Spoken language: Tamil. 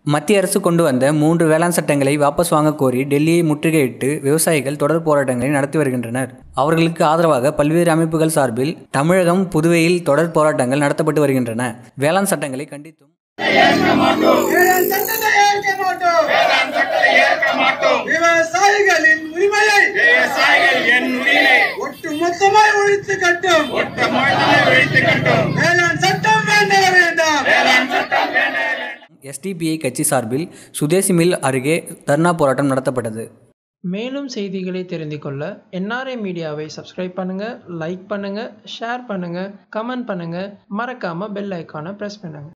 மத்திய அரசு கொண்டு வந்த மூன்று வேளாண் சட்டங்களை வாபஸ் வாங்க கோரி டெல்லியை முற்றுகையிட்டு விவசாயிகள் தொடர் போராட்டங்களை நடத்தி வருகின்றனர் அவர்களுக்கு ஆதரவாக பல்வேறு அமைப்புகள் சார்பில் தமிழகம் புதுவையில் தொடர் போராட்டங்கள் நடத்தப்பட்டு வருகின்றன வேளாண் சட்டங்களை கண்டித்தும் வேளாண் சட்டத்தை ஏற்க மாட்டோம் விவசாயிகளின் உரிமையை விவசாயிகள் என் உரிமை ஒட்டு மொத்தமாய் ஒழித்து கட்டும் ஒட்டுமொத்தமாக ஒழித்து கட்டும் வேளாண் சட்டம் வேண்டாம் வேண்டாம் வேளாண் சட்டம் வேண்டாம் எஸ்டிபிஐ கட்சி சார்பில் சுதேசி மில் அருகே தர்ணா போராட்டம் நடத்தப்பட்டது மேலும் செய்திகளை தெரிந்து கொள்ள என்ஆர்ஐ மீடியாவை சப்ஸ்கிரைப் பண்ணுங்கள் லைக் பண்ணுங்கள் ஷேர் பண்ணுங்கள் கமெண்ட் பண்ணுங்கள் மறக்காமல் பெல் ஐக்கானை ப்ரெஸ் பண்ணுங்கள்